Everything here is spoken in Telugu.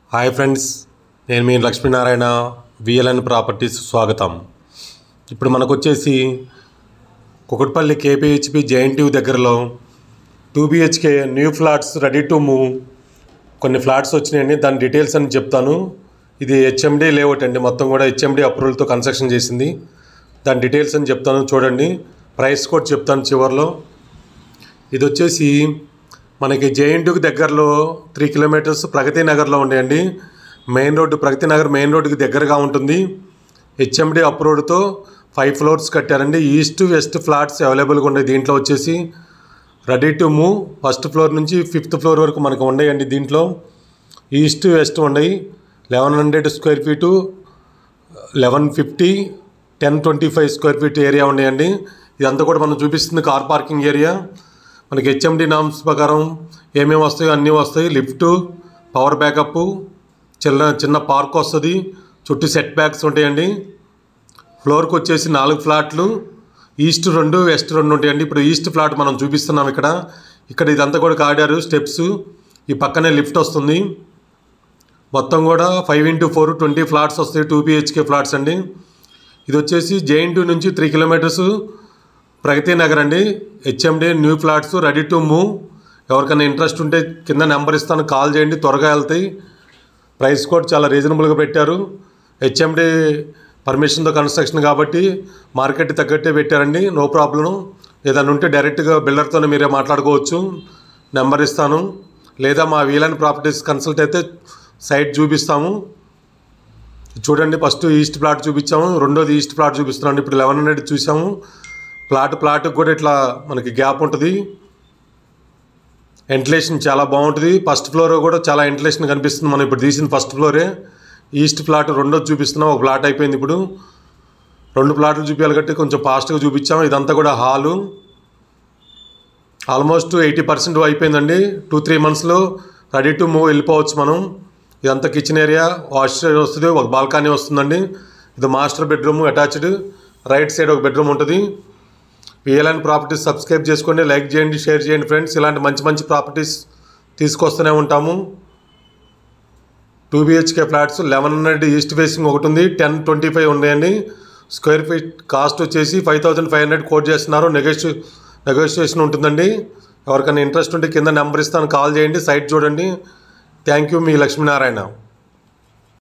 హాయ్ ఫ్రెండ్స్ నేను మీ లక్ష్మీనారాయణ విఎల్ఎన్ ప్రాపర్టీస్ స్వాగతం ఇప్పుడు మనకు వచ్చేసి కుకట్పల్లి కేపీహెచ్పి జేఎన్టీయూ దగ్గరలో two BHK new flats ready to move కొన్ని ఫ్లాట్స్ వచ్చినాయండి దాని డీటెయిల్స్ అని చెప్తాను ఇది హెచ్ఎండి లేఅవుట్ అండి మొత్తం కూడా హెచ్ఎండి అప్రూవల్తో కన్స్ట్రక్షన్ చేసింది దాని డీటెయిల్స్ అని చెప్తాను చూడండి ప్రైస్ కూడా చెప్తాను చివరిలో ఇది వచ్చేసి మనకి జేఎన్టీకి దగ్గరలో త్రీ కిలోమీటర్స్ ప్రగతి నగర్లో ఉండేయండి main road Pragathi Nagar main రోడ్డుకి దగ్గరగా ఉంటుంది హెచ్ఎండి అప్రూవ్డ్తో ఫైవ్ ఫ్లోర్స్ కట్టారండి ఈస్ట్ వెస్ట్ ఫ్లాట్స్ అవైలబుల్గా ఉన్నాయి దీంట్లో వచ్చేసి ready to move first floor నుంచి ఫిఫ్త్ ఫ్లోర్ వరకు మనకు ఉన్నాయండి దీంట్లో ఈస్ట్ వెస్ట్ ఉన్నాయి eleven hundred square feet eleven fifty ten twenty five square feet area ఉన్నాయండి ఇదంతా కూడా మనం చూపిస్తుంది కార్ పార్కింగ్ ఏరియా మనకి హెచ్ఎండి నామ్స్ ప్రకారం ఏమేమి వస్తాయో అన్నీ వస్తాయి లిఫ్ట్ పవర్ బ్యాకప్ చిన్న చిన్న పార్క్ వస్తుంది చుట్టూ సెట్ బ్యాక్స్ ఉంటాయండి ఫ్లోర్కి వచ్చేసి నాలుగు ఫ్లాట్లు ఈస్ట్ రెండు వెస్ట్ రెండు ఉంటాయండి ఇప్పుడు ఈస్ట్ ఫ్లాట్ మనం చూపిస్తున్నాం ఇక్కడ ఇక్కడ ఇదంతా కూడా కాడారు స్టెప్స్ ఈ పక్కనే లిఫ్ట్ వస్తుంది మొత్తం కూడా five into four twenty flats వస్తాయి టూ బిహెచ్కే ఫ్లాట్స్ అండి ఇది వచ్చేసి జేఎన్టీ నుంచి త్రీ కిలోమీటర్స్ ప్రగతి నగర్ అండి HMD new flats ready to move ఎవరికైనా ఇంట్రెస్ట్ ఉంటే కింద నెంబర్ ఇస్తాను కాల్ చేయండి త్వరగా వెళ్తాయి ప్రైస్ కూడా చాలా రీజనబుల్గా పెట్టారు హెచ్ఎండి పర్మిషన్తో కన్స్ట్రక్షన్ కాబట్టి మార్కెట్ తగ్గట్టే పెట్టారండి నో ప్రాబ్లం ఏదైనా ఉంటే డైరెక్ట్గా బిల్డర్తోనే మీరే మాట్లాడుకోవచ్చు నెంబర్ ఇస్తాను లేదా మా వీలైన ప్రాపర్టీస్ కన్సల్ట్ అయితే సైట్ చూపిస్తాము చూడండి ఫస్ట్ ఈస్ట్ ప్లాట్ చూపించాము రెండోది ఈస్ట్ ప్లాట్ చూపిస్తున్నాను ఇప్పుడు లెవెన్ హండ్రెడ్ చూసాము ప్లాట్ ప్లాట్కి కూడా ఇట్లా మనకి గ్యాప్ ఉంటుంది వెంటిలేషన్ చాలా బాగుంటుంది ఫస్ట్ ఫ్లోర్ కూడా చాలా వెంటిలేషన్ కనిపిస్తుంది మనం ఇప్పుడు తీసిన ఫస్ట్ ఫ్లోరే ఈస్ట్ ప్లాట్ రెండోది చూపిస్తున్నాం ఒక ప్లాట్ అయిపోయింది ఇప్పుడు రెండు ప్లాట్లు చూపించాలి కాబట్టి కొంచెం ఫాస్ట్గా చూపించాం ఇదంతా కూడా హాలు ఆల్మోస్ట్ ఎయిటీ పర్సెంట్ అయిపోయిందండి టూ త్రీ మంత్స్లో రెడీ టు మూవ్ వెళ్ళిపోవచ్చు మనం ఇదంతా కిచెన్ ఏరియా వాష్ వస్తుంది ఒక బాల్కనీ వస్తుందండి ఇది master bedroom attached right side ఒక బెడ్రూమ్ ఉంటుంది విఎల్ఎన్ ప్రాపర్టీస్ సబ్స్క్రైబ్ చేసుకోండి లైక్ చేయండి షేర్ చేయండి ఫ్రెండ్స్ ఇలాంటి మంచి మంచి ప్రాపర్టీస్ తీసుకొస్తూనే ఉంటాము two BHK flats eleven hundred east facing ఒకటి ఉంది టెన్ ట్వంటీ ఫైవ్ ఉన్నాయండి స్క్వేర్ ఫీట్ కాస్ట్ వచ్చేసి five thousand five hundred quote చేస్తున్నారు నెగోషి నెగోషియేషన్ ఉంటుందండి ఎవరికైనా ఇంట్రెస్ట్ ఉంటే కింద నెంబర్ ఇస్తాను కాల్ చేయండి సైట్ చూడండి థ్యాంక్ యూ మీ లక్ష్మీనారాయణ